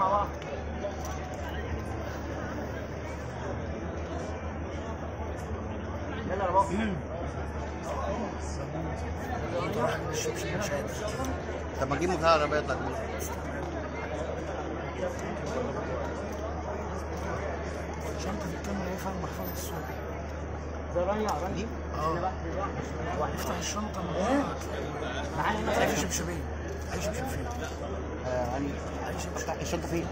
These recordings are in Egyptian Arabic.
مع بعض يلا يا بابا مش مش مش قادر طب ما اجيب مكان العربيه بتاعت شنطة الكاميرا ايه فيها المحفظة السوداء ده رانيا رانيا اه افتح الشنطة من جوه معانا هنا هتلاقي في شمشمية اي شمشم فين آه يعني اي شمشم الشنطه فين؟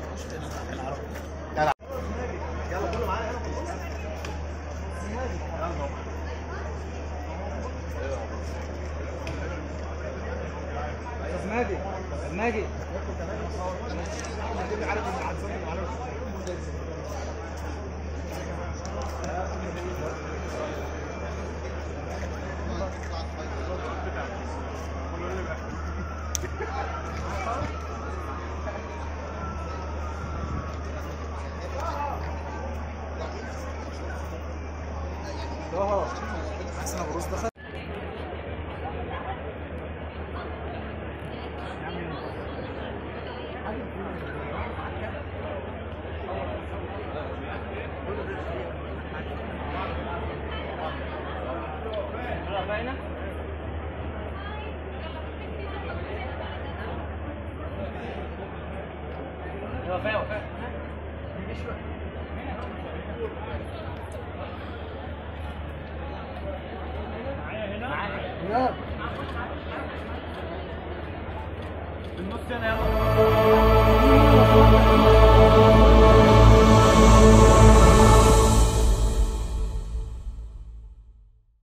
استاذ ماجد استاذ ماجد حسن ابو روس دخل وفاء وفاء معايا في النص هنا يلا